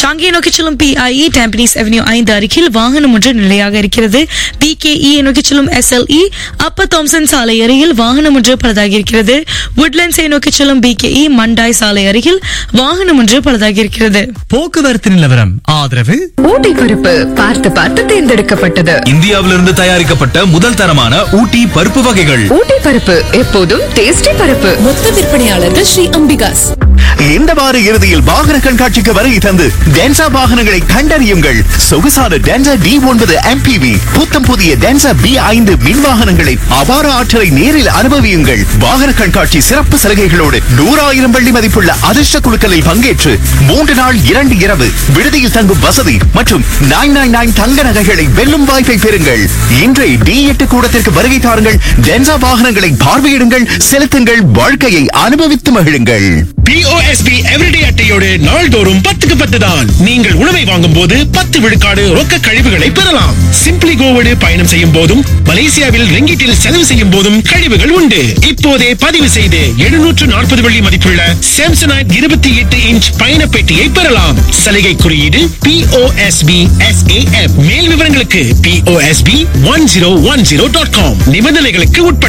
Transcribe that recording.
சாங்கியை நோக்கி செல்லும் PIE Tampines avenue ஐந்து அருகில் வாகனம் ஒன்று நிலையாக இருக்கிறது பிகேஇ நோக்கி செல்லும் எஸ்எல்இ அப்ப தாம்சன் சாலை அருகில் வாகனம் ஒன்று பழுதாகி இருக்கிறது உட்லண்ட்ஸை நோக்கி செல்லும் பிகேஇ மண்டாய் சாலை அருகில் வாகனம் ஒன்று பழுதாகி இருக்கிறது போக்குவரத்து நிலவரம் ஆதரவு ஊட்டி பருப்பு பார்த்து பார்த்து தேர்ந்தெடுக்கப்பட்டது இந்தியாவிலிருந்து தயாரிக்கப்பட்ட முதல் தரமான ஊட்டி பருப்பு வகைகள் ஊட்டி பருப்பு எப்போதும் டேஸ்டி பருப்பு மொத்த விற்பனையாளர்கள் ஸ்ரீ அம்பிகாஸ் இந்த வார இறுதியில் வாகன கண்காட்சிக்கு வருகை தந்து டென்சா வாகனங்களை கண்டறியுங்கள் சொகுசான டென்சா டி ஒன்பது எம்பிவி புத்தம் புதிய டென்சா பி ஐந்து மின் வாகனங்களை அபார ஆற்றலை நேரில் அனுபவியுங்கள் வாகன கண்காட்சி சிறப்பு சலுகைகளோடு நூறாயிரம் வெள்ளி மதிப்புள்ள அதிர்ஷ்ட குழுக்களில் பங்கேற்று மூன்று நாள் இரண்டு இரவு விடுதியில் தங்கும் வசதி மற்றும் நைன் நைன் நைன் தங்க நகைகளை வெல்லும் வாய்ப்பை பெறுங்கள் இன்றே டி எட்டு கூடத்திற்கு வருகை தாருங்கள் டென்சா வாகனங்களை பார்வையிடுங்கள் செலுத்துங்கள் வாழ்க்கையை அனுபவித்து மகிழுங்கள் பிஓஎஸ்பி எவ்ரிடே அட்டையோடு நாள்தோறும் பத்துக்கு பத்து தான் நீங்கள் உணவை வாங்கும் போது பத்து விழுக்காடு ரொக்க கழிவுகளை பெறலாம் சிம்பிளி கோவோடு பயணம் செய்யும் போதும் மலேசியாவில் ரிங்கிட்டில் செலவு செய்யும் போதும் கழிவுகள் உண்டு இப்போதே பதிவு செய்து எழுநூற்று நாற்பது வெள்ளி மதிப்புள்ள சாம்சனைட் இருபத்தி எட்டு இன்ச் பயண பெட்டியை பெறலாம் சலுகை குறியீடு பிஓஎஸ்பி எஸ்ஏஎம் மேல் விவரங்களுக்கு POSB one zero one zero dot com நிபந்தனைகளுக்கு உட்பட்ட